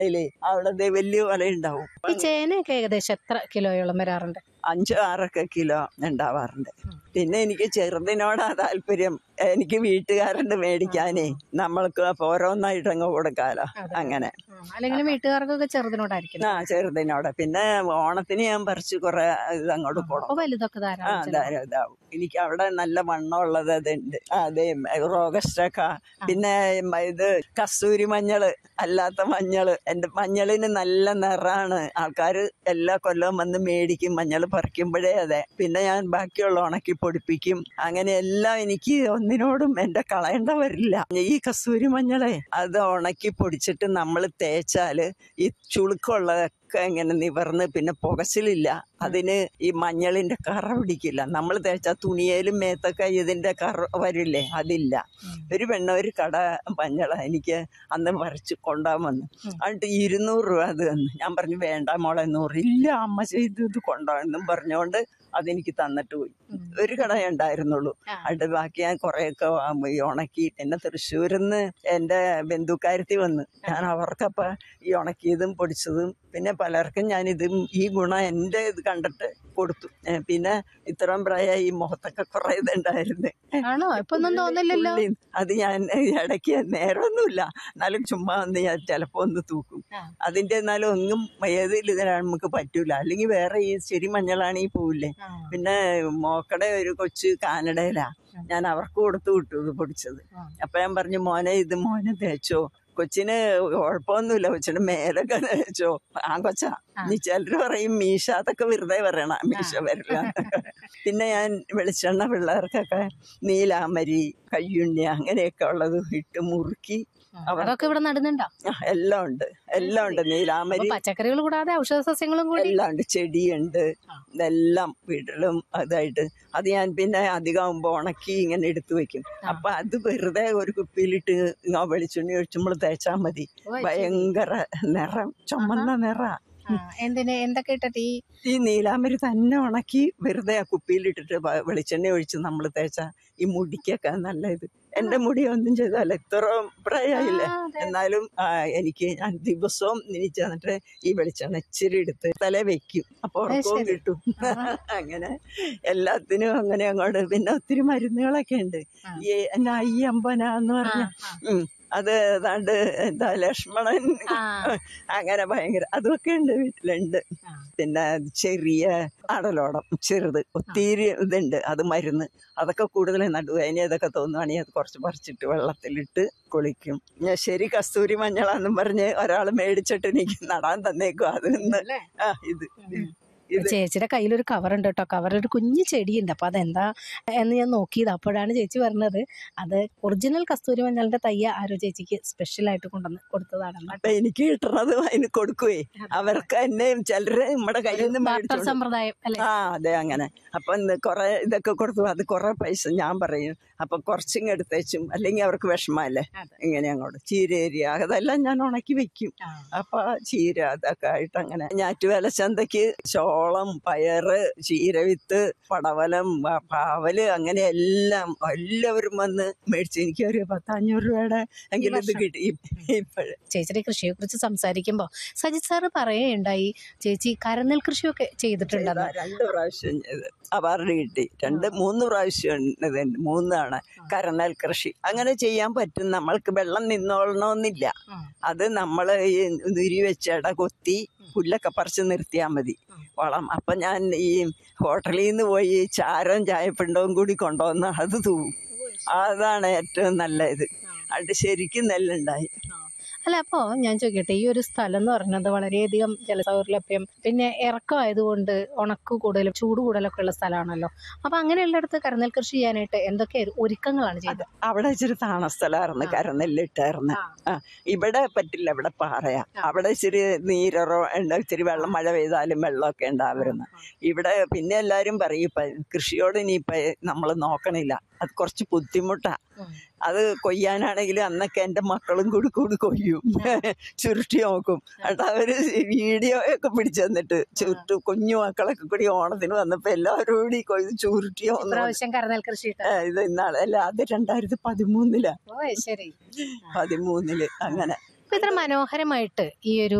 ഇല്ലേ അവിടെ ദേ വലിയ വല ഉണ്ടാവും ഈ ചേനയൊക്കെ ഏകദേശം എത്ര കിലോയോളം വരാറുണ്ട് അഞ്ച് ആറൊക്കെ കിലോ ഉണ്ടാവാറുണ്ട് പിന്നെ എനിക്ക് ചെറുതിനോടാ താല്പര്യം എനിക്ക് വീട്ടുകാരുണ്ട് മേടിക്കാനേ നമ്മൾക്ക് അപ്പൊ ഓരോന്നായിട്ട് അങ്ങ് കൊടുക്കാലോ അങ്ങനെ അല്ലെങ്കിൽ വീട്ടുകാർക്കൊക്കെ ചെറുതിനോടായിരിക്കും ആ ചെറുതിനോട് പിന്നെ ഓണത്തിന് ഞാൻ പറിച്ച് കുറെ ഇത് അങ്ങോട്ട് കൊടുക്കും അപ്പൊ വലുതൊക്കെ ആ ധാരാളം ചെലവാകും. ധാരാളം ഇതാവും എനിക്ക് അവിടെ നല്ല വണ്ണമുള്ളത് അതുണ്ട് ആ, അതെ റോഗസ്റ്റൊക്കെ പിന്നെ മ- ഇത് കസ്തൂരി മഞ്ഞള് അല്ലാത്ത മഞ്ഞള് എന്റെ മഞ്ഞളിന് നല്ല നിറാണ് ആൾക്കാര് എല്ലാ കൊല്ലവും വന്ന് മേടിക്കും മഞ്ഞൾ പറിക്കുമ്പോഴേ അതെ പിന്നെ ഞാൻ ബാക്കിയുള്ള ഉണക്കി പൊടിപ്പിക്കും അങ്ങനെ എല്ലാം എനിക്ക് ഒന്നിനോടും എന്റെ കളയേണ്ട വരില്ല ഈ കസ്തൂരി മഞ്ഞളെ അത് ഉണക്കി പൊടിച്ചിട്ട് നമ്മൾ തേച്ചാല് ഈ ചുളുക്കമുള്ളതൊക്കെ ഇങ്ങനെ നിവർന്ന് പിന്നെ പുകച്ചിലില്ല അതിന് ഈ മഞ്ഞളിന്റെ കറ പിടിക്കില്ല നമ്മൾ തേച്ച തുണിയേലും മേത്തൊക്കെ ഇതിന്റെ കറ വരില്ലേ അതില്ല ഒരു പെണ്ണ ഒരു കട മഞ്ഞള എനിക്ക് അന്ന് പറിച്ച് കൊണ്ടുപോകാൻ വന്നു എന്നിട്ട് ഇരുന്നൂറ് രൂപ അത് തന്നു ഞാൻ പറഞ്ഞു വേണ്ട മോളെ നൂറ് ഇല്ല അമ്മ ചെയ്ത് ഇത് കൊണ്ടുപോകണമെന്നും പറഞ്ഞുകൊണ്ട് അതെനിക്ക് തന്നിട്ട് പോയി ഒരു കടയേ ഉണ്ടായിരുന്നുള്ളൂ അത് ബാക്കി ഞാൻ കുറേയൊക്കെ വാ- ഈ ഉണക്കി എന്നെ തൃശ്ശൂരിൽ നിന്ന് എൻ്റെ ബന്ധുക്കാരത്തി വന്ന് ഞാൻ അവർക്കപ്പം ഈ ഉണക്കിയതും പൊടിച്ചതും പിന്നെ പലർക്കും ഞാനിതും ഈ ഗുണം എൻ്റെ ഇത് കണ്ടിട്ട് കൊടുത്തു ഏ, പിന്നെ ഇത്രയും പ്രായമായി ഈ മുഖത്തൊക്കെ കുറേ ഇതുണ്ടായിരുന്നു ആണോ ഇപ്പൊ ഒന്നും തോന്നില്ലല്ലോ ഉള്ളി. അത് ഞാൻ ഇടയ്ക്ക് നേരമൊന്നുമില്ല എന്നാലും ചുമ്മാ ഒന്ന് ഞാൻ ചിലപ്പോൾ ഒന്ന് തൂക്കും ആ. അതിൻ്റെ എന്നാലും ഒന്നും ഏതിൽ ഇതിനാണ് നമുക്ക് പറ്റൂല അല്ലെങ്കിൽ വേറെ ഈ ചെരി മഞ്ഞളാണെങ്കിൽ പോവില്ലേ പിന്നെ മോക്കടെ ഒരു കൊച്ചു കാനഡയിലാ ഞാൻ അവർക്ക് കൊടുത്തു വിട്ടു ഇത് പൊടിച്ചത് ആ. അപ്പൊ ഞാൻ പറഞ്ഞു മോനെ ഇത് മോനെ തേച്ചോ കൊച്ചിന് കുഴപ്പമൊന്നുമില്ല കൊച്ചിന് മേലൊക്കെ തേച്ചോ ആ കൊച്ചാ ഇനി ചിലര് പറയും മീശ അതൊക്കെ വെറുതെ പറയണ മീശ വരില്ല പിന്നെ ഞാൻ വെളിച്ചെണ്ണ പിള്ളേർക്കൊക്കെ നീലാമരി കയ്യുണ്ണി അങ്ങനെയൊക്കെ ഉള്ളത് ഇട്ട് മുറുക്കി അവർ അതൊക്കെ ഇവിടെ നടുന്നുണ്ടോ ആ, എല്ലാം ഉണ്ട് എല്ലാം ഉണ്ട് അപ്പൊ നീലാമരി പച്ചക്കറികൾ കൂടാതെ ഔഷധ സസ്യങ്ങളും കൂടി എല്ലാം ഉണ്ട് ചെടിയുണ്ട് ഇതെല്ലാം വീട്ടിലും അതായിട്ട് അത് ഞാൻ പിന്നെ അധികമാകുമ്പോൾ ഉണക്കി ഇങ്ങനെ എടുത്തു വെക്കും അപ്പൊ അത് വെറുതെ ഒരു കുപ്പിയിലിട്ട് ഇങ്ങ വെളിച്ചെണ്ണി ഒഴിച്ചുമ്പോൾ തേച്ചാൽ മതി ഓ, ശരി. ഭയങ്കര നിറം ചുമന്ന നിറ ആ, എന്തിന് എന്തൊക്കെ ഇട്ടിട്ട് ഈ ഈ നീലാമ്പരി തന്നെ ഉണക്കി വെറുതെ ആ കുപ്പിയിലിട്ടിട്ട് വ- വെളിച്ചെണ്ണ ഒഴിച്ച് നമ്മൾ തേച്ചാ ഈ മുടിക്കൊക്കെ നല്ല ഇത് എന്റെ മുടി ഒന്നും ചെയ്തല്ല ഇത്ര പ്രായമായില്ലേ ആ, അതെ. എന്നാലും ആ, എനിക്ക് ഞാൻ ദിവസവും എനിക്ക് എന്നിട്ട് ഈ വെളിച്ചെണ്ണ ഇച്ചിരി എടുത്ത് തല വെക്കും അപ്പൊ ഉറക്കവും ശരി. കിട്ടും അങ്ങനെ എല്ലാത്തിനും അങ്ങനെ അങ്ങോട്ട് പിന്നെ ഒത്തിരി മരുന്നുകളൊക്കെ ഉണ്ട് ആ. ഈ എന്നാ ഈ അമ്പന എന്ന് ആ, പറഞ്ഞ ആ. ഉം. അത് ഏതാണ്ട് എന്താ ലക്ഷ്മണൻ ആ. അങ്ങനെ ഭയങ്കര അതൊക്കെ ഉണ്ട് വീട്ടിലുണ്ട് ആ. പിന്നെ ചെറിയ അടലോടം ചെറുത് ഒത്തിരി ഇതുണ്ട് അത് മരുന്ന് അതൊക്കെ കൂടുതൽ നടുവേന ഇതൊക്കെ തോന്നുവാണെങ്കിൽ അത് കുറച്ച് പറിച്ചിട്ട് വെള്ളത്തിലിട്ട് കുളിക്കും ഞാൻ ശരി കസ്തൂരി മഞ്ഞളാന്നും പറഞ്ഞ് ഒരാൾ മേടിച്ചിട്ട് എനിക്ക് നടാൻ തന്നേക്കും അത് ഇന്ന് അല്ലേ? ആ ഇത് ഇത് ചേച്ചിയുടെ കയ്യിലൊരു കവർ ഉണ്ട് കേട്ടോ കവറിൽ ഒരു കുഞ്ഞു ചെടിയുണ്ട് അപ്പൊ അതെന്താ എന്ന് ഞാൻ നോക്കിയത് അപ്പോഴാണ് ചേച്ചി പറഞ്ഞത് അത് ഒറിജിനൽ കസ്തൂരി മഞ്ഞളിന്റെ തയ്യ ആരോ ചേച്ചിക്ക് സ്പെഷ്യൽ ആയിട്ട് കൊണ്ടുവന്ന് കൊടുത്തതാണെന്ന് അപ്പൊ എനിക്ക് കിട്ടണത് അതിന് കൊടുക്കുവേ അവർക്ക് എന്നെ ചിലര് നമ്മുടെ കയ്യിൽ നിന്ന് ബാർട്ടർ മേടിച്ചോണ്ട് സമ്പ്രദായം അല്ലെ ആ അതെ അങ്ങനെ അപ്പൊ ഇന്ന് കുറെ ഇതൊക്കെ കൊടുത്തു അത് കുറെ പൈസ ഞാൻ പറയും അപ്പൊ കുറച്ചിങ് എടുത്തേച്ചും അല്ലെങ്കിൽ അവർക്ക് വിഷമല്ലേ അതെ. ഇങ്ങനെ അങ്ങോട്ട് ചീരേരിയ അതെല്ലാം ഞാൻ ഉണക്കി വെക്കും അപ്പൊ ആ ചീര അതൊക്കെ ആയിട്ട് അങ്ങനെ ഞാറ്റുവേല ചന്തക്ക് ചോളം പയറ് ചീരവിത്ത് പടവലം പ- പാവല് അങ്ങനെ എല്ലാം എല്ലാവരും വന്ന് മേടിച്ച് എനിക്ക് ഒരു പത്തഞ്ഞൂറ് രൂപയുടെ എങ്കിലും ഇത് കിട്ടി ഇപ്പോഴ് ചേച്ചിയുടെ കൃഷിയെ കുറിച്ച് സംസാരിക്കുമ്പോ സജിത് സാറ് പറയുകയുണ്ടായി ചേച്ചി കരനെൽ കൃഷിയൊക്കെ ചെയ്തിട്ടുണ്ടെന്ന് രണ്ട് പ്രാവശ്യം ചെയ്ത് അവാർഡ് കിട്ടി രണ്ട് മൂന്ന് പ്രാവശ്യം ഇതുണ്ട് മൂന്നാണ് കരനൽ കൃഷി അങ്ങനെ ചെയ്യാൻ പറ്റും നമ്മൾക്ക് വെള്ളം നിന്നോളണമെന്നില്ല ഉം. അത് നമ്മൾ ഈ ഉരി വെച്ചട കൊത്തി പുല്ലൊക്കെ പറിച്ച് നിർത്തിയാൽ മതി വളം അപ്പം ഞാൻ ഈ ഹോട്ടലിൽ നിന്ന് പോയി ചാരവും ചായപ്പിണ്ടവും കൂടി കൊണ്ടുവന്ന് അത് തൂവും അതാണ് ഏറ്റവും നല്ല ഇത് അത് ശരിക്കും നെല്ലുണ്ടായി അല്ല അപ്പോ ഞാൻ ചോദിക്കട്ടെ ഈ ഒരു സ്ഥലം എന്ന് പറഞ്ഞത് വളരെയധികം ജലസൗകര്യലഭ്യം പിന്നെ ഇറക്കമായതുകൊണ്ട് ഉണക്ക് കൂടുതലും ചൂട് കൂടുതലൊക്കെ ഉള്ള സ്ഥലമാണല്ലോ അപ്പൊ അങ്ങനെയുള്ളിടത്ത് കരനെൽ കൃഷി ചെയ്യാനായിട്ട് എന്തൊക്കെ ഒരുക്കങ്ങളാണ് ചെയ്തത് അവിടെ ഇച്ചിരി താണസ്ഥലമായിരുന്നു കരനെല്ലിട്ടായിരുന്നു ആ ഇവിടെ പറ്റില്ല ഇവിടെ പാറയാ അവിടെ ഇച്ചിരി നീരറോ ഉണ്ട് ഇച്ചിരി വെള്ളം മഴ പെയ്താലും വെള്ളമൊക്കെ ഉണ്ടാവരുന്നു ഇവിടെ പിന്നെ എല്ലാരും പറയും ഇപ്പൊ കൃഷിയോട് ഇനിയിപ്പൊ നമ്മൾ നോക്കണില്ല അത് കുറച്ച് ബുദ്ധിമുട്ടാ അത് കൊയ്യാനാണെങ്കിലും അന്നൊക്കെ എൻ്റെ മക്കളും കൂടി കൂടി കൊയ്യും ചുരുട്ടി നോക്കും എന്നിട്ട് അവര് വീഡിയോ ഒക്കെ പിടിച്ചു തന്നിട്ട് ചുരുട്ട് കുഞ്ഞു മക്കളൊക്കെ കൂടി ഓണത്തിന് വന്നപ്പോ എല്ലാവരും കൂടി കൊയ്ത് ചുരുട്ടിയോ ഇപ്രാവശ്യം കരനെൽ കൃഷി ഇട്ടത്. ഇത് ഇന്നാളെ അല്ല അത് രണ്ടായിരത്തി പതിമൂന്നിലാ ഓ ശരി പതിമൂന്നില് അങ്ങനെ അപ്പൊ ഇത്ര മനോഹരമായിട്ട് ഈ ഒരു